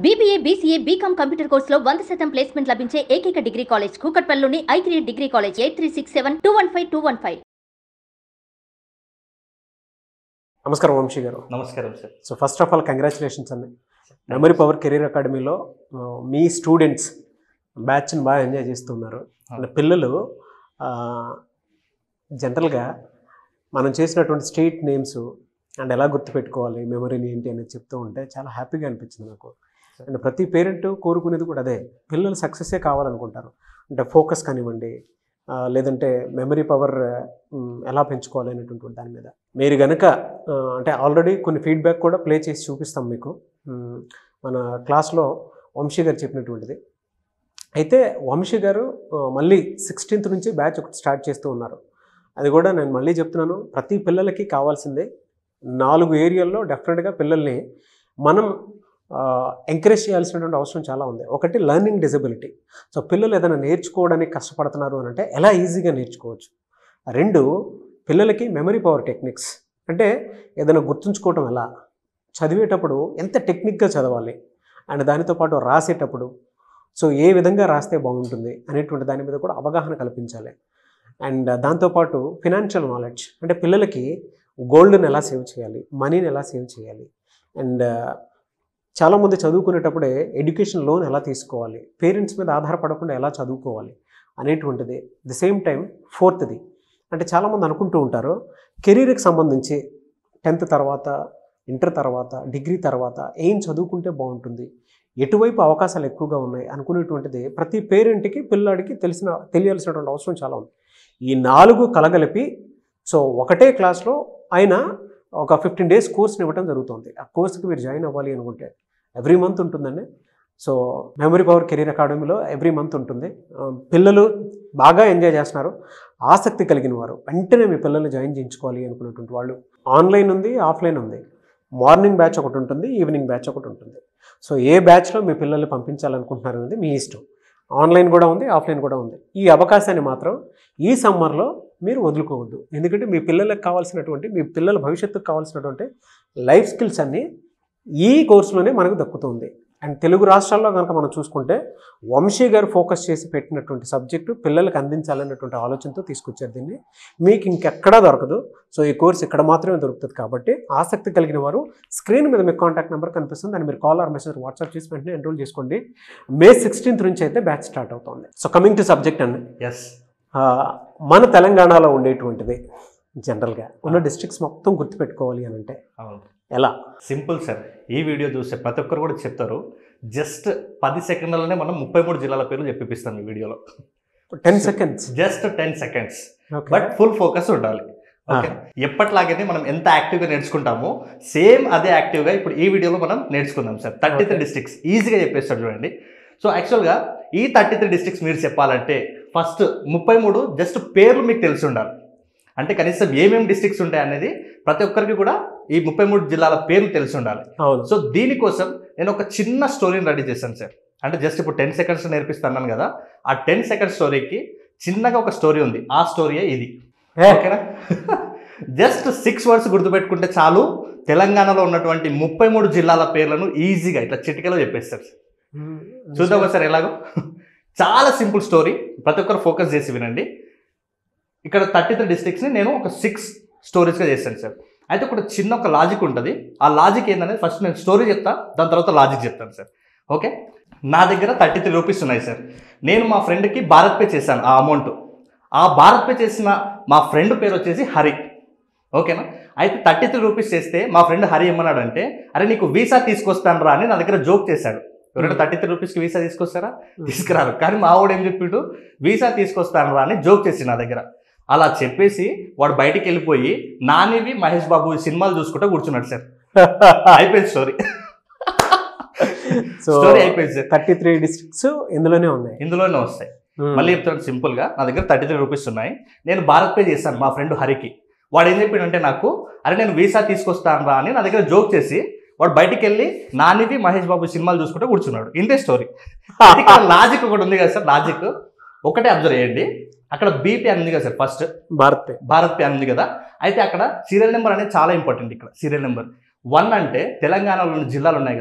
BBA BCA BCom computer కోర్సులో వంద శాతం ప్లేస్మెంట్ లభించే ఏకైక డిగ్రీ కాలేజ్ కూకట్పల్లిలోని I three degree college eight three six seven two one five two one five నమస్కారం వంశీ గారు నమస్కారం sir so first of all congratulations అండి మెమరీ పవర్ కెరీర్ అకాడమీలో ఆ, మీ స్టూడెంట్స్ బ్యాచ్ని బాగా ఎంజాయ్ చేస్తున్నారు అండ్ పిల్లలు జనరల్గా మనం చేసినటువంటి స్ట్రీట్ నేమ్స్ అండ్ ఎలా గుర్తుపెట్టుకోవాలి మెమరీని ఏంటి అనేది చెప్తూ ఉంటే చాలా హ్యాపీగా అనిపించింది నాకు అండ్ ప్రతి పేరెంట్ కోరుకునేది కూడా అదే పిల్లలు సక్సెస్సే కావాలనుకుంటారు అంటే ఫోకస్ కానివ్వండి ఆ, లేదంటే మెమరీ పవర్ ఎలా పెంచుకోవాలి అనేటువంటి దాని మీద మీరు కనుక ఆ, అంటే ఆల్రెడీ కొన్ని ఫీడ్బ్యాక్ కూడా ప్లే చేసి చూపిస్తాం మీకు మ్, మన క్లాస్లో వంశీ గారు చెప్పినటువంటిది అయితే వంశీ గారు ఆ, మళ్ళీ సిక్స్టీన్త్ నుంచి బ్యాచ్ ఒకటి స్టార్ట్ చేస్తూ ఉన్నారు అది కూడా నేను మళ్ళీ చెప్తున్నాను ప్రతి పిల్లలకి కావాల్సిందే నాలుగు ఏరియాల్లో డెఫినెట్గా పిల్లల్ని మనం ఎంకరేజ్ చేయాల్సినటువంటి అవసరం చాలా ఉంది ఒకటి లెర్నింగ్ డిజబిలిటీ సో పిల్లలు ఏదైనా నేర్చుకోవడానికి కష్టపడుతున్నారు అని అంటే ఎలా ఈజీగా నేర్చుకోవచ్చు రెండు పిల్లలకి మెమరీ పవర్ టెక్నిక్స్ అంటే ఏదైనా గుర్తుంచుకోవటం ఎలా చదివేటప్పుడు ఎంత టెక్నిక్గా చదవాలి అండ్ దానితో పాటు రాసేటప్పుడు సో ఏ విధంగా రాస్తే బాగుంటుంది అనేటువంటి దాని మీద కూడా అవగాహన కల్పించాలి అండ్ దాంతోపాటు ఫినాన్షియల్ నాలెడ్జ్ అంటే పిల్లలకి గోల్డ్ని ఎలా సేవ్ చేయాలి మనీని ఎలా సేవ్ చేయాలి అండ్ చాలామంది చదువుకునేటప్పుడే ఎడ్యుకేషన్ లోన్ ఎలా తీసుకోవాలి పేరెంట్స్ మీద ఆధారపడకుండా ఎలా చదువుకోవాలి అనేటువంటిది ది సేమ్ టైం ఫోర్త్ది అంటే చాలామంది అనుకుంటూ ఉంటారు కెరీర్కి సంబంధించి టెన్త్ తర్వాత ఇంటర్ తర్వాత డిగ్రీ తర్వాత ఏం చదువుకుంటే బాగుంటుంది ఎటువైపు అవకాశాలు ఎక్కువగా ఉన్నాయి అనుకునేటువంటిది ప్రతి పేరెంట్కి పిల్లాడికి తెలిసిన తెలియాల్సినటువంటి అవసరం చాలా ఉంది ఈ నాలుగు కలగలిపి సో ఒకటే క్లాస్లో ఆయన ఒక ఫిఫ్టీన్ డేస్ కోర్స్ని ఇవ్వడం జరుగుతుంది ఆ కోర్స్కి మీరు జాయిన్ అవ్వాలి అనుకుంటే ఎవ్రీ మంత్ ఉంటుందండి సో మెమరీ పవర్ కెరీర్ అకాడమీలో ఎవ్రీ మంత్ ఉంటుంది ఆ, పిల్లలు బాగా ఎంజాయ్ చేస్తున్నారు ఆసక్తి కలిగిన వారు వెంటనే మీ పిల్లల్ని జాయిన్ చేయించుకోవాలి అనుకున్నటువంటి వాళ్ళు ఆన్లైన్ ఉంది ఆఫ్లైన్ ఉంది మార్నింగ్ బ్యాచ్ ఒకటి ఉంటుంది ఈవినింగ్ బ్యాచ్ ఒకటి ఉంటుంది సో ఏ బ్యాచ్లో మీ పిల్లల్ని పంపించాలనుకుంటున్నారు అనేది మీ ఇష్టం ఆన్లైన్ కూడా ఉంది ఆఫ్లైన్ కూడా ఉంది ఈ అవకాశాన్ని మాత్రం ఈ సమ్మర్లో మీరు వదులుకోవద్దు ఎందుకంటే మీ పిల్లలకు కావాల్సినటువంటి మీ పిల్లల భవిష్యత్తుకు కావాల్సినటువంటి లైఫ్ స్కిల్స్ అన్నీ ఈ కోర్సులోనే మనకు దక్కుతుంది అండ్ తెలుగు రాష్ట్రాల్లో కనుక మనం చూసుకుంటే వంశీ గారు ఫోకస్ చేసి పెట్టినటువంటి సబ్జెక్టు పిల్లలకు అందించాలన్నటువంటి ఆలోచనతో తీసుకొచ్చారు దీన్ని మీకు ఇంకెక్కడా దొరకదు సో ఈ కోర్స్ ఇక్కడ మాత్రమే దొరుకుతుంది కాబట్టి ఆసక్తి కలిగిన వారు స్క్రీన్ మీద మీకు కాంటాక్ట్ నెంబర్ కనిపిస్తుంది దాన్ని మీరు కాల్ ఆర్ మెసేజ్ వాట్సాప్ చేసి వెంటనే ఎన్రోల్ చేసుకోండి మే సిక్స్టీన్త్ నుంచి అయితే బ్యాచ్ స్టార్ట్ అవుతుంది సో కమింగ్ టు సబ్జెక్ట్ అండి ఎస్ ఆ, మన తెలంగాణలో ఉండేటువంటిది జనరల్గా ఉన్న డిస్ట్రిక్ట్స్ మొత్తం గుర్తుపెట్టుకోవాలి అని అంటే అవును ఎలా సింపుల్ సార్ ఈ వీడియో చూస్తే ప్రతి ఒక్కరు కూడా చెప్తారు జస్ట్ పది సెకండ్లలోనే మనం ముప్పై మూడు జిల్లాల పేర్లు చెప్పిస్తాం ఈ వీడియోలో ten seconds just ten seconds okay but full focus ఉండాలి ఓకే ఎప్పట్లాగైతే మనం ఎంత యాక్టివ్గా నేర్చుకుంటామో సేమ్ అదే యాక్టివ్గా ఇప్పుడు ఈ వీడియోలో మనం నేర్చుకుందాం sir thirty three Okay. Districts ఈజీగా చెప్పేస్తాడు చూడండి సో యాక్చువల్గా ఈ థర్టీ త్రీ డిస్ట్రిక్ట్స్ మీరు చెప్పాలంటే ఫస్ట్ ముప్పై మూడు జస్ట్ పేర్లు మీకు తెలిసి ఉండాలి అంటే కనీసం ఏమేమి డిస్ట్రిక్ట్స్ ఉంటాయి అనేది ప్రతి ఒక్కరికి కూడా ఈ ముప్పై మూడు జిల్లాల పేర్లు తెలిసి ఉండాలి అవును సో దీనికోసం నేను ఒక చిన్న స్టోరీని రెడీ చేశాను సార్ అంటే జస్ట్ ఇప్పుడు టెన్ సెకండ్స్ నేర్పిస్తున్నాను కదా ఆ టెన్ సెకండ్ స్టోరీకి చిన్నగా ఒక స్టోరీ ఉంది ఆ స్టోరీయే ఇది ఏ, ఓకేనా జస్ట్ సిక్స్ వర్డ్స్ గుర్తుపెట్టుకుంటే చాలు తెలంగాణలో ఉన్నటువంటి ముప్పై మూడు జిల్లాల పేర్లను ఈజీగా ఇట్లా చిటికలో చెప్పేస్తారు చూద్దామా సార్ ఎలాగో చాలా సింపుల్ స్టోరీ ప్రతి ఒక్కరు ఫోకస్ చేసి వినండి ఇక్కడ థర్టీ త్రీ డిస్ట్రిక్ట్స్ని నేను ఒక సిక్స్ స్టోరీస్గా చేస్తాను సార్ అయితే ఒక చిన్న ఒక లాజిక్ ఉంటుంది ఆ లాజిక్ ఏంటనేది ఫస్ట్ నేను స్టోరీ చెప్తా దాని తర్వాత లాజిక్ చెప్తాను సార్ ఓకే నా దగ్గర థర్టీ త్రీ రూపీస్ ఉన్నాయి సార్ నేను మా ఫ్రెండ్కి భారత్ పే చేశాను ఆ అమౌంట్ ఆ భారత్ పే చేసిన మా ఫ్రెండ్ పేరు వచ్చేసి హరి ఓకేనా అయితే థర్టీ త్రీ రూపీస్ చేస్తే మా ఫ్రెండ్ హరి ఏమన్నాడు అంటే అరే నీకు వీసా తీసుకొస్తాను రా అని నా దగ్గర జోక్ చేశాడు ఎవరైనా థర్టీ త్రీ రూపీస్కి వీసా తీసుకొస్తారా తీసుకురారు కానీ మా వాడు ఏం చెప్పిండు వీసా తీసుకొస్తాను రా అని జోక్ చేసి నా దగ్గర అలా చెప్పేసి వాడు బయటికి వెళ్ళిపోయి నానివి మహేష్ బాబు సినిమాలు చూసుకుంటూ కూర్చున్నాడు సార్ అయిపోయింది స్టోరీ సో స్టోరీ అయిపోయింది సార్ థర్టీ త్రీ డిస్ట్రిక్ట్స్ ఇందులోనే ఉన్నాయి ఇందులోనే వస్తాయి Hmm. మళ్ళీ చెప్తాను సింపుల్ గా నా దగ్గర థర్టీ త్రీ రూపీస్ ఉన్నాయి నేను భారత్ పే చేశాను మా ఫ్రెండ్ హరికి వాడు ఏం చెప్పిండంటే నాకు అరే నేను వీసా తీసుకొస్తాను రా అని నా దగ్గర జోక్ చేసి వాడు బయటికి వెళ్ళి నానివి మహేష్ బాబు సినిమాలు చూసుకుంటూ కూర్చున్నాడు ఇంతే స్టోరీ ఇక్కడ లాజిక్ ఒకటి ఉంది కదా సార్ లాజిక్ ఒకటే అబ్జర్వ్ చేయండి అక్కడ బీపీ అని ఉంది కదా sir first BharatPe BharatPe అని ఉంది కదా అయితే అక్కడ సీరియల్ నెంబర్ అనేది చాలా ఇంపార్టెంట్ ఇక్కడ సీరియల్ నెంబర్ వన్ అంటే తెలంగాణలోని జిల్లాలు ఉన్నాయి కదా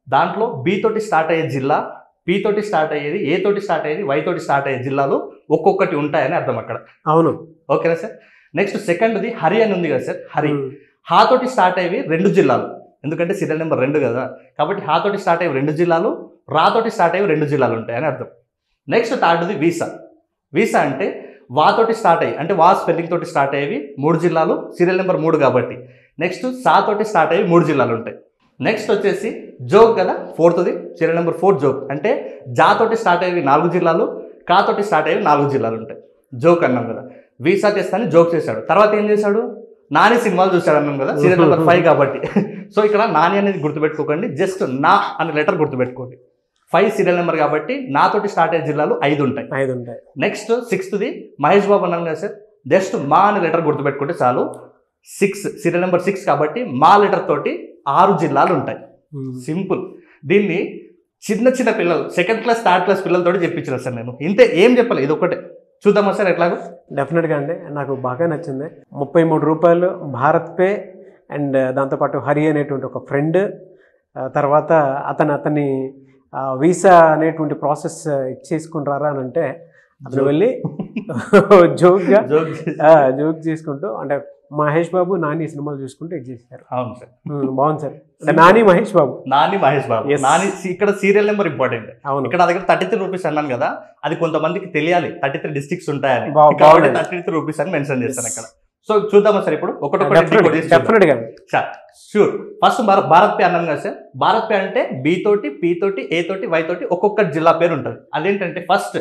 దాంట్లో బి తోటి స్టార్ట్ అయ్యే జిల్లా పి తోటి స్టార్ట్ అయ్యేది ఏ తోటి స్టార్ట్ అయ్యేది వై తోటి స్టార్ట్ అయ్యే జిల్లాలు ఒక్కొక్కటి ఉంటాయని అర్థం అక్కడ అవును ఓకేనా సార్ నెక్స్ట్ సెకండ్ది హరి అని ఉంది కదా సార్ హరి ఉమ్. హా తోటి స్టార్ట్ అయ్యేవి రెండు జిల్లాలు ఎందుకంటే సీరియల్ నెంబర్ రెండు కదా కాబట్టి హా తోటి స్టార్ట్ అయ్యే రెండు జిల్లాలు రా తోటి స్టార్ట్ అయ్యే రెండు జిల్లాలు ఉంటాయని అర్థం నెక్స్ట్ థర్డ్ది వీసా వీసా అంటే వా తోటి స్టార్ట్ అయ్యి అంటే వా స్పెల్లింగ్ తోటి స్టార్ట్ అయ్యేవి మూడు జిల్లాలు సీరియల్ నెంబర్ మూడు కాబట్టి నెక్స్ట్ సా తోటి స్టార్ట్ అయ్యి మూడు జిల్లాలు ఉంటాయి నెక్స్ట్ వచ్చేసి జోక్ కదా ఫోర్త్ది సీరియల్ నెంబర్ ఫోర్ జోక్ అంటే జా తోటి స్టార్ట్ అయ్యేవి నాలుగు జిల్లాలు కా తోటి స్టార్ట్ అయ్యేవి నాలుగు జిల్లాలు ఉంటాయి జోక్ అన్నాం కదా వీసా చేస్తాను జోక్ చేశాడు తర్వాత ఏం చేశాడు నాని సినిమాలు చూశాడు అన్నాం కదా సీరియల్ నెంబర్ ఫైవ్ కాబట్టి సో ఇక్కడ నాని అనేది గుర్తుపెట్టుకోకండి జస్ట్ నా అనే లెటర్ గుర్తుపెట్టుకోండి ఫైవ్ సీరియల్ నెంబర్ కాబట్టి నాతోటి స్టార్ట్ అయ్యే జిల్లాలు ఐదు ఉంటాయి ఐదు ఉంటాయి నెక్స్ట్ సిక్స్త్ది మహేష్ బాబు అన్నాం కదా సార్ జస్ట్ మా అనే లెటర్ గుర్తుపెట్టుకుంటే చాలు సిక్స్ సీరియల్ నెంబర్ సిక్స్ కాబట్టి మా లెటర్ తోటి ఆరు జిల్లాలు ఉంటాయి ఉమ్. సింపుల్ దీన్ని చిన్న చిన్న పిల్లలు సెకండ్ క్లాస్ థర్డ్ క్లాస్ పిల్లలతో చెప్పించిన సార్ నేను ఇంతే ఏం చెప్పాలి ఇది ఒకటే చూద్దామా సార్ ఎట్లాగో డెఫినెట్గా అండి నాకు బాగా నచ్చింది ముప్పై మూడు రూపాయలు భారత్ పే అండ్ దాంతోపాటు హరి అనేటువంటి ఒక ఫ్రెండ్ తర్వాత అతను అతన్ని ఆ, వీసా అనేటువంటి ప్రాసెస్ ఇచ్చేసుకుని రారా అని అంటే అతను జోక్. వెళ్ళి జోక్గా జోక్ జోక్ చేసుకుంటూ అంటే మహేష్ బాబు నాని సినిమాలు చూసుకుంటూ ఇది చేశారు అవును సార్ ఉమ్, బాగుంది సార్ అంటే నాని మహేష్ బాబు నాని మహేష్ బాబు Yes. నాని ఇక్కడ సీరియల్ నెంబర్ ఇంపార్టెంట్ అవును ఇక్కడ నా దగ్గర థర్టీ త్రీ రూపీస్ అన్నాను కదా అది కొంతమందికి తెలియాలి థర్టీ త్రీ డిస్ట్రిక్ట్స్ ఉంటాయని బా- కాబట్టి బాగుంది. థర్టీ త్రీ రూపీస్ అని మెన్షన్ చేస్తాను అక్కడ సో చూద్దామా సార్ ఇప్పుడు ఒకటొకటి డెఫినెట్గా sure first Bharat BharatPe అన్నాం కదా సార్ భారత్ పే అంటే బి తోటి పి తోటి ఏ తోటి వై తోటి ఒక్కొక్క జిల్లా పేరు ఉంటుంది అదేంటంటే ఫస్ట్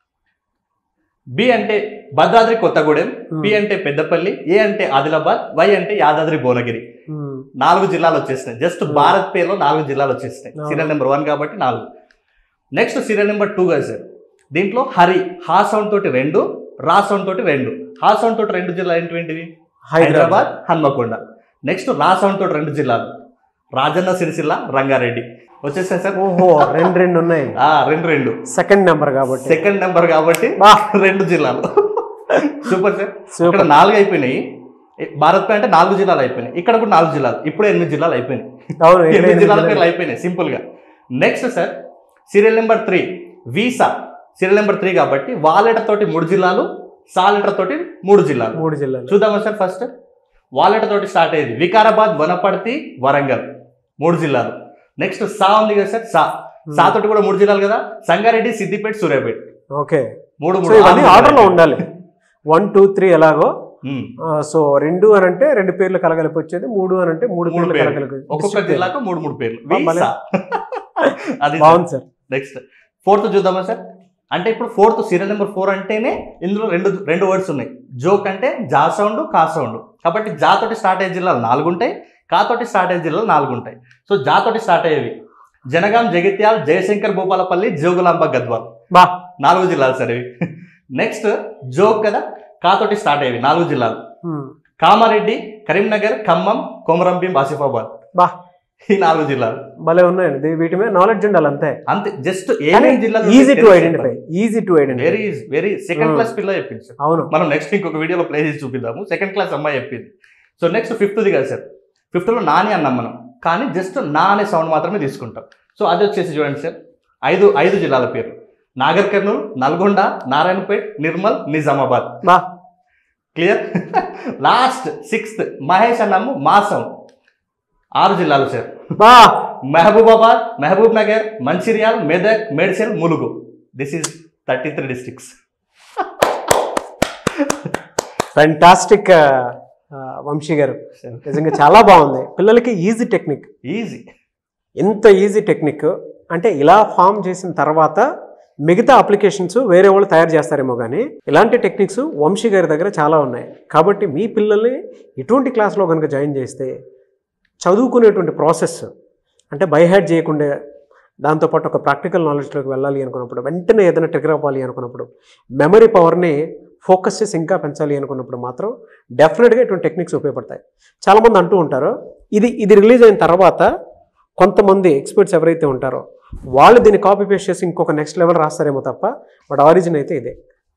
బి అంటే భద్రాద్రి కొత్తగూడెం పి అంటే పెద్దపల్లి ఏ అంటే ఆదిలాబాద్ వై అంటే యాదాద్రి భువనగిరి నాలుగు జిల్లాలు వచ్చేసినాయి జస్ట్ Hmm. భారత్ పేలో నాలుగు జిల్లాలు వచ్చేసినాయి అవును. సీరియల్ నెంబర్ వన్ కాబట్టి నాలుగు నెక్స్ట్ సీరియల్ నెంబర్ టూ కదా సార్ దీంట్లో హరి హా సౌండ్ తోటి రెండు రా సౌండ్ తోటి రెండు హా సౌండ్ తోటి రెండు జిల్లాలు ఏంటివి హైదరాబాద్ హన్మకొండ నెక్స్ట్ రా సౌండ్ తోటి రెండు జిల్లాలు రాజన్న సిరిసిల్ల రంగారెడ్డి వచ్చేసాయి సార్ ఓహో రెండు రెండు ఉన్నాయి ఆ, రెండు రెండు సెకండ్ నెంబర్ కాబట్టి సెకండ్ నెంబర్ కాబట్టి బా రెండు జిల్లాలు సూపర్ సార్ ఇక్కడ సూపర్ నాలుగు అయిపోయినాయి ఏ- భారత్ పే అంటే నాలుగు జిల్లాలు అయిపోయినాయి ఇక్కడ కూడా నాలుగు జిల్లాలు ఇప్పుడు ఎనిమిది జిల్లాలు అయిపోయినాయి అవును ఇక్కడ ఎనిమిది జిల్లాల ఎనిమిది పేర్లు అయిపోయినాయి సింపుల్ గా next sir serial number three visa serial number three కాబట్టి వా లెటర్ తోటి మూడు జిల్లాలు సా లెటర్ తోటి మూడు జిల్లాలు మూడు జిల్లాలు చూద్దామా సార్ ఫస్ట్ వా లెటర్ తోటి స్టార్ట్ అయ్యేది వికారాబాద్ వనపర్తి వరంగల్ మూడు జిల్లాలు నెక్స్ట్ సా ఉంది కదా సార్ సా సా తోటి కూడా మూడు జిల్లాలు కదా సంగారెడ్డి సిద్దిపేట సూర్యాపేట ఓకే మూడు సో మూడు ఇవన్నీ ఆరు ఆర్డర్లో జిల్లాలు. ఉండాలి వన్ టూ త్రీ ఎలాగో ఉమ్. సో రెండు అని అంటే రెండు పేర్లు కలగలిపి వచ్చేది మూడు అని అంటే మూడు మూడు పేర్లు పేర్లు. కలగలిపి ఒక్కొక్క district పేర్లు. జిల్లాకు మూడు మూడు పేర్లు బా- భలే. వీసా. అది బాగుంది సార్ నెక్స్ట్ ఫోర్త్ చూద్దామా సార్ అంటే ఇప్పుడు ఫోర్త్ సీరియల్ నెంబర్ ఫోర్ అంటేనే ఇందులో రెండు రెండు వర్డ్స్ ఉన్నాయి జోక్ అంటే జా సౌండ్ కా సౌండ్ కాబట్టి జా తోటి స్టార్ట్ అయ్యే జిల్లాలు నాలుగు ఉంటాయి కా తోటి స్టార్ట్ అయ్యే జిల్లాలు నాలుగు ఉంటాయి సో జా తోటి స్టార్ట్ అయ్యేవి జనగాం జగిత్యాల్ జయశంకర్ భూపాలపల్లి జోగులాంబ గద్వాల్ బా నాలుగు జిల్లాలు సార్ ఇవి నెక్స్ట్ జోక్ కదా కా తోటి స్టార్ట్ అయ్యేవి నాలుగు జిల్లాలు ఉమ్. కామారెడ్డి కరీంనగర్ ఖమ్మం కొమరంభీం ఆసిఫాబాద్ బా ఈ నాలుగు జిల్లాలు భలే ఉన్నాయండి దీ- వీటి మీద నాలెడ్జ్ ఉండాలి అంతే అంతే జస్ట్ ఏమేమి జిల్లాలు easy to identify easy to identify very very second Hmm. Class పిల్ల చెప్పింది సార్ అవును మనం నెక్స్ట్ ఇంకొక వీడియోలో ప్లే చేసి చూపిద్దాము సెకండ్ క్లాస్ అమ్మాయి చెప్పింది సో నెక్స్ట్ ఫిఫ్త్ది కదా సార్ ఫిఫ్త్లో నాని అన్నాం మనం కానీ జస్ట్ నా అనే సౌండ్ మాత్రమే తీసుకుంటాం సో అది వచ్చేసి చూడండి సార్ ఐదు ఐదు జిల్లాల పేరు నాగర్ కర్నూలు నల్గొండ నారాయణపేట్ నిర్మల్ నిజామాబాద్ బా క్లియర్ లాస్ట్ సిక్స్త్ మహేష్ అన్నాము మా సౌండ్ ఆరు జిల్లాలు సార్ బా Mahabubabad Mahabub Nagar Mancherial Medak Medchal Mulugu this is thirty three districts fantastic Vamshi garu నిజంగా చాలా బాగుంది పిల్లలకి ఈజీ టెక్నిక్ ఈజీ ఎంత ఈజీ టెక్నిక్ అంటే ఇలా ఫామ్ చేసిన తర్వాత మిగతా అప్లికేషన్స్ వేరే వాళ్ళు తయారు చేస్తారేమో కానీ ఇలాంటి టెక్నిక్స్ వంశీ గారి దగ్గర చాలా ఉన్నాయి కాబట్టి మీ పిల్లల్ని ఇటువంటి క్లాస్లో కనుక జాయిన్ చేస్తే చదువుకునేటువంటి ప్రాసెస్ అంటే బైహ్యాడ్ చేయకుండా దాంతోపాటు ఒక ప్రాక్టికల్ నాలెడ్జ్లోకి వెళ్ళాలి అనుకున్నప్పుడు వెంటనే ఏదైనా ట్రిగర్ అవ్వాలి అనుకున్నప్పుడు మెమరీ పవర్ని ఫోకస్ చేసి ఇంకా పెంచాలి అనుకున్నప్పుడు మాత్రం డెఫినెట్గా ఇటువంటి టెక్నిక్స్ ఉపయోగపడతాయి చాలామంది అంటూ ఉంటారు ఇది ఇది రిలీజ్ అయిన తర్వాత కొంతమంది ఎక్స్పర్ట్స్ ఎవరైతే ఉంటారో వాళ్ళు దీన్ని కాపీ పేస్ట్ చేసి ఇంకొక నెక్స్ట్ లెవెల్ రాస్తారేమో తప్ప బట్ ఆరిజిన్ అయితే ఇదే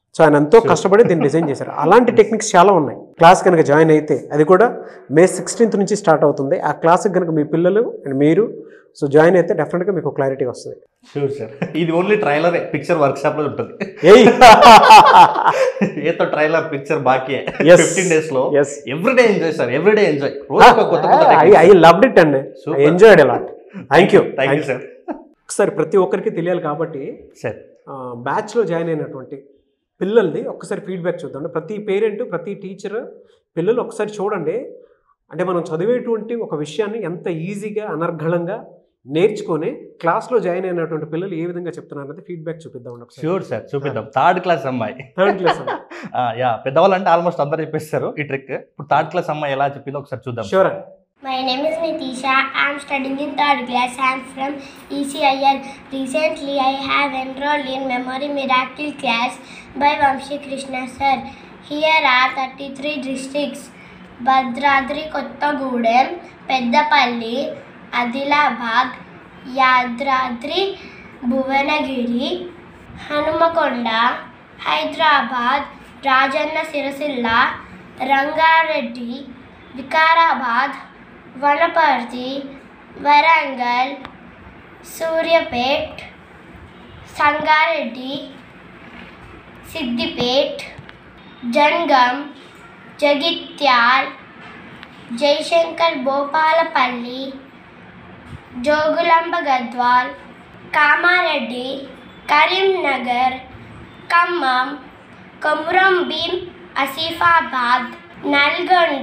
సో ఆయన ఎంతో కష్టపడి దీన్ని డిజైన్ చేశారు అలాంటి టెక్నిక్స్ చాలా ఉన్నాయి క్లాస్ కనుక జాయిన్ అయితే అది కూడా మే సిక్స్టీన్త్ నుంచి స్టార్ట్ అవుతుంది ఆ క్లాస్కి కనుక మీ పిల్లలు అండ్ మీరు సో జాయిన్ అయితే డెఫినెట్గా మీకు క్లారిటీ వస్తుంది షూర్ సార్ ఇది ఓన్లీ ట్రైలరే పిక్చర్ వర్క్ షాప్ లో ఉంటుంది ఏయ్ ఏతో ట్రైలర్ పిక్చర్ బాకీ Yes. ఫిఫ్టీన్ డేస్ లో yes everyday enjoy sir everyday enjoy రోజు ఒక కొత్త కొత్త ఐ ఐ లవ్డ్ ఇట్ అండి Super. Enjoyed a lot thank you thank you sir ఒకసారి ప్రతి ఒక్కరికి తెలియాలి కాబట్టి సార్ బ్యాచ్లో జాయిన్ అయినటువంటి పిల్లలది ఒక్కసారి ఫీడ్బ్యాక్ చూద్దాం ప్రతి పేరెంట్ ప్రతి టీచర్ పిల్లలు ఒకసారి చూడండి అంటే మనం చదివేటువంటి ఒక విషయాన్ని ఎంత ఈజీగా అనర్గళంగా నేర్చుకొని క్లాస్లో జాయిన్ అయినటువంటి పిల్లలు ఏ విధంగా చెప్తున్నారు అనేది ఫీడ్బ్యాక్ చూపిద్దాం ఒకసారి షూర్ సార్ చూపిద్దాం థర్డ్ క్లాస్ అమ్మాయి థర్డ్ క్లాస్ ఆ, యా పెద్దవాళ్ళు అంటే ఆల్మోస్ట్ అందరు చెప్పేస్తారు ఈ ట్రిక్ ఇప్పుడు థర్డ్ క్లాస్ అమ్మాయి ఎలా చెప్పిందో ఒకసారి చూద్దాం sure My name is Nitisha. I am studying in third class. I am from ECIL. Recently, I have enrolled in Memory Miracle class by Vamshi Krishna sir. Here are 33 districts: Bhadradri Kottagudem, Peddapalli, Adilabad, Yadradri, Bhuvanagiri, Hanumakonda, Hyderabad, Rajanna Sirasilla, Rangareddy, Vikarabad Wanaparthy Warangal Suryapet Sangareddy Siddipet Jangaon Jagtial Jayashankar Bhupalpally Jogulamba Gadwal Kamareddy Karimnagar Khammam Komaram Bheem Asifabad Nalgonda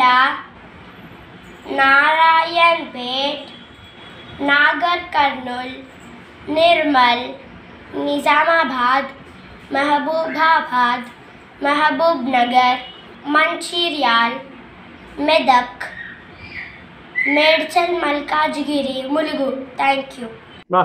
Narayanpet Nagar Kurnool Nirmal Nizamabad Mahabubabad Mahabub Nagar Mancherial Medak Medchal Malkajgiri Mulugu thank you బా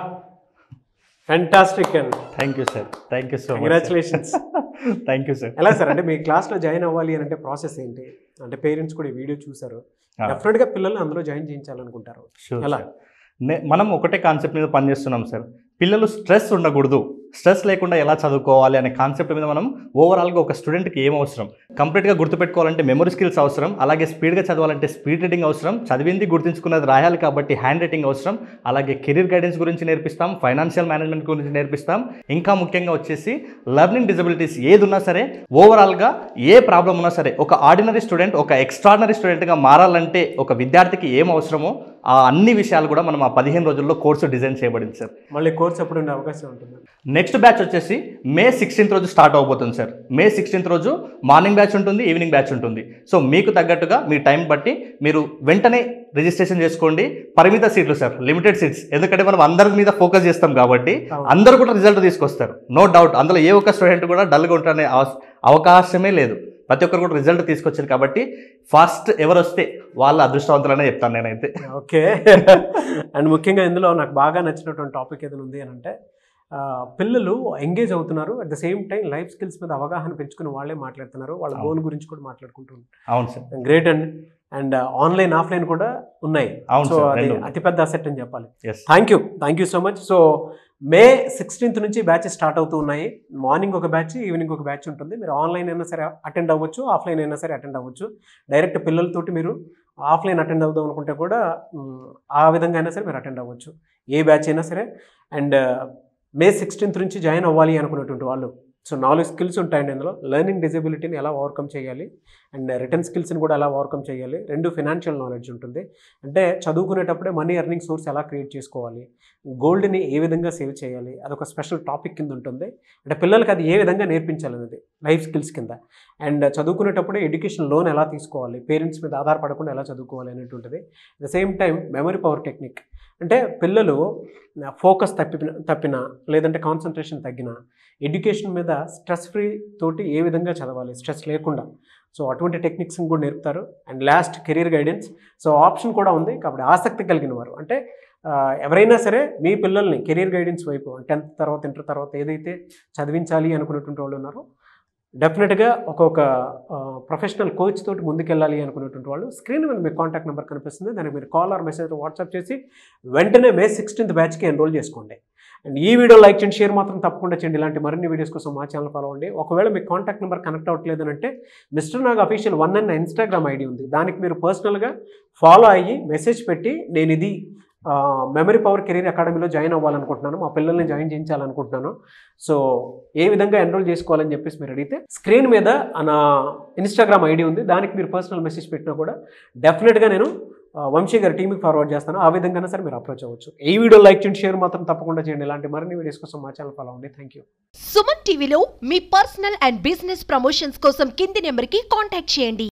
fantastic and thank you sir thank you so much congratulations thank you sir ఎలా sir అంటే మీ క్లాస్లో join అవ్వాలి అని అంటే process ఏంటి అంటే పేరెంట్స్ కూడా ఈ వీడియో చూసారు డెఫినెట్గా పిల్లల్ని అందులో జాయిన్ చేయించాలనుకుంటారు షూర్ ఎలా? నే- మనం ఒకటే కాన్సెప్ట్ మీద పనిచేస్తున్నాం సార్ పిల్లలు స్ట్రెస్ ఉండకూడదు స్ట్రెస్ లేకుండా ఎలా చదువుకోవాలి అనే కాన్సెప్ట్ మీద మనం ఓవరాల్గా ఒక స్టూడెంట్కి ఏం అవసరం కంప్లీట్గా గుర్తుపెట్టుకోవాలంటే మెమరీ స్కిల్స్ అవసరం అలాగే స్పీడ్గా చదవాలంటే స్పీడ్ రీడింగ్ అవసరం చదివింది గుర్తుంచుకున్నది రాయాలి కాబట్టి హ్యాండ్ రైటింగ్ అవసరం అలాగే కెరీర్ గైడెన్స్ గురించి నేర్పిస్తాం ఫైనాన్షియల్ మేనేజ్మెంట్ గురించి నేర్పిస్తాం ఇంకా ముఖ్యంగా వచ్చేసి లెర్నింగ్ డిజబిలిటీస్ ఏది ఉన్నా సరే ఓవరాల్గా ఏ ప్రాబ్లం ఉన్నా సరే ఒక ఆర్డినరీ స్టూడెంట్ ఒక ఎక్స్ట్రాడినరీ స్టూడెంట్గా మారాలంటే ఒక విద్యార్థికి ఏం అవసరమో ఆ అన్ని విషయాలు కూడా మనం ఆ పదిహేను రోజుల్లో కోర్సు డిజైన్ చేయబడింది సార్ మళ్ళీ కోర్స్ ఎప్పుడు ఉండే అవకాశం ఉంటుంది నెక్స్ట్ బ్యాచ్ వచ్చేసి మే సిక్స్టీన్త్ రోజు స్టార్ట్ అవబోతుంది సార్ మే సిక్స్టీన్త్ రోజు మార్నింగ్ బ్యాచ్ ఉంటుంది ఈవినింగ్ బ్యాచ్ ఉంటుంది సో మీకు తగ్గట్టుగా మీ టైం బట్టి మీరు వెంటనే రిజిస్ట్రేషన్ చేసుకోండి పరిమిత సీట్లు సార్ లిమిటెడ్ సీట్స్ ఎందుకంటే మనం అందరి మీద ఫోకస్ చేస్తాం కాబట్టి అవును. అందరూ కూడా రిజల్ట్ తీసుకొస్తారు నో డౌట్ అందులో ఏ ఒక్క స్టూడెంట్ కూడా డల్గా ఉంటారనే అవ- అవకాశమే లేదు ప్రతి ఒక్కరు కూడా రిజల్ట్ తీసుకొచ్చారు కాబట్టి ఫస్ట్ ఎవరు వస్తే వాళ్ళ అదృష్టవంతులనే చెప్తాను నేనైతే ఓకే అండ్ ముఖ్యంగా ఇందులో నాకు బాగా నచ్చినటువంటి టాపిక్ ఏదైనా ఉంది అని అంటే ఆ, పిల్లలు ఎంగేజ్ అవుతున్నారు at the same time life skills మీద అవగాహన పెంచుకుని వాళ్ళే మాట్లాడుతున్నారు వాళ్ళ అవును. గోల్ గురించి కూడా మాట్లాడుకుంటున్నారు అవును sir great and and online offline కూడా ఉన్నాయి అవును సో సార్ అది రెండు అతిపెద్ద అసెట్ అని చెప్పాలి yes thank you thank you so much so May sixteenth నుంచి బ్యాచెస్ స్టార్ట్ అవుతూ ఉన్నాయి మార్నింగ్ ఒక బ్యాచ్ ఈవినింగ్ ఒక బ్యాచ్ ఉంటుంది మీరు ఆన్లైన్ అయినా సరే అటెండ్ అవ్వచ్చు ఆఫ్లైన్ అయినా సరే అటెండ్ అవ్వచ్చు డైరెక్ట్ పిల్లలతోటి మీరు ఆఫ్లైన్ అటెండ్ అవుదాం అనుకుంటే కూడా మ్, ఆ విధంగా అయినా సరే మీరు అటెండ్ అవ్వచ్చు ఏ బ్యాచ్ అయినా సరే అండ్ మే సిక్స్టీన్త్ నుంచి జాయిన్ అవ్వాలి అనుకునేటువంటి వాళ్ళు సో నాలుగు స్కిల్స్ ఉంటాయండి ఇందులో లెర్నింగ్ డిజబిలిటీని ఎలా ఓవర్కమ్ చేయాలి అండ్ రిటర్న్ స్కిల్స్ని కూడా ఎలా ఓవర్కమ్ చేయాలి రెండు ఫినాన్షియల్ నాలెడ్జ్ ఉంటుంది అంటే చదువుకునేటప్పుడే మనీ ఎర్నింగ్ సోర్స్ ఎలా క్రియేట్ చేసుకోవాలి గోల్డ్ని ఏ విధంగా సేవ్ చేయాలి అదొక స్పెషల్ టాపిక్ కింద ఉంటుంది అంటే పిల్లలకి అది ఏ విధంగా నేర్పించాలనేది లైఫ్ స్కిల్స్ కింద అండ్ చదువుకునేటప్పుడే ఎడ్యుకేషన్ లోన్ ఎలా తీసుకోవాలి పేరెంట్స్ మీద ఆధారపడకుండా ఎలా చదువుకోవాలి అనేటువంటిది the same time memory power technique అంటే పిల్లలు ఫోకస్ తప్పిన తప్పిన లేదంటే కాన్సన్ట్రేషన్ తగ్గిన ఎడ్యుకేషన్ మీద స్ట్రెస్ ఫ్రీ తోటి ఏ విధంగా చదవాలి స్ట్రెస్ లేకుండా సో అటువంటి టెక్నిక్స్ని కూడా నేర్పుతారు and last career guidance so option కూడా ఉంది కాబట్టి ఆసక్తి కలిగిన వారు అంటే ఆ, ఎవరైనా సరే మీ పిల్లల్ని కెరీర్ గైడెన్స్ వైపు టెన్త్ తర్వాత ఇంటర్ తర్వాత ఏదైతే చదివించాలి అనుకునేటువంటి వాళ్ళు ఉన్నారో డెఫినెట్గా ఒక్కొక్క ప్రొఫెషనల్ కోచ్ తోటి ముందుకెళ్ళాలి అనుకునేటువంటి వాళ్ళు స్క్రీన్ మీద మీకు కాంటాక్ట్ నెంబర్ కనిపిస్తుంది దానికి మీరు కాల్ ఆర్ మెసేజ్ వాట్సాప్ చేసి వెంటనే మే సిక్స్టీన్త్ బ్యాచ్కి ఎన్రోల్ చేసుకోండి అండ్ ఈ వీడియో లైక్ చేయండి షేర్ మాత్రం తప్పకుండా చేయండి ఇలాంటి మరిన్ని వీడియోస్ కోసం మా ఛానల్ ఫాలో అవ్వండి ఒకవేళ మీ కాంటాక్ట్ నెంబర్ కనెక్ట్ అవ్వట్లేదు అంటే మిస్టర్ నాగ్ అఫీషియల్ వన్ అన్న ఇన్స్టాగ్రామ్ ఐడి ఉంది దానికి మీరు పర్సనల్గా ఫాలో అయ్యి మెసేజ్ పెట్టి నేను ఇది మెమరీ పవర్ కెరీర్ అకాడమీలో జాయిన్ అవ్వాలనుకుంటున్నాను మా పిల్లల్ని జాయిన్ చేయించాలనుకుంటున్నాను సో ఏ విధంగా ఎన్రోల్ చేసుకోవాలని చెప్పేసి మీరు అడిగితే స్క్రీన్ మీద నా ఇన్స్టాగ్రామ్ ఐడి ఉంది దానికి మీరు పర్సనల్ మెసేజ్ పెట్టినా కూడా డెఫినెట్గా నేను ఆ, వంశీ గారి టీంకి ఫార్వర్డ్ చేస్తాను ఆ విధంగానే సరే మీరు అప్రోచ్ అవ్వచ్చు ఈ వీడియో లైక్ చేయండి షేర్ మాత్రం తప్పకుండా చేయండి ఇలాంటి మరిన్ని వీడియోస్ కోసం మా ఛానల్ ఫాలో అవ్వండి థ్యాంక్ యూ సుమన్ టీవీలో మీ పర్సనల్ అండ్ బిజినెస్ ప్రమోషన్స్ కోసం కింది నెంబర్కి కాంటాక్ట్ చేయండి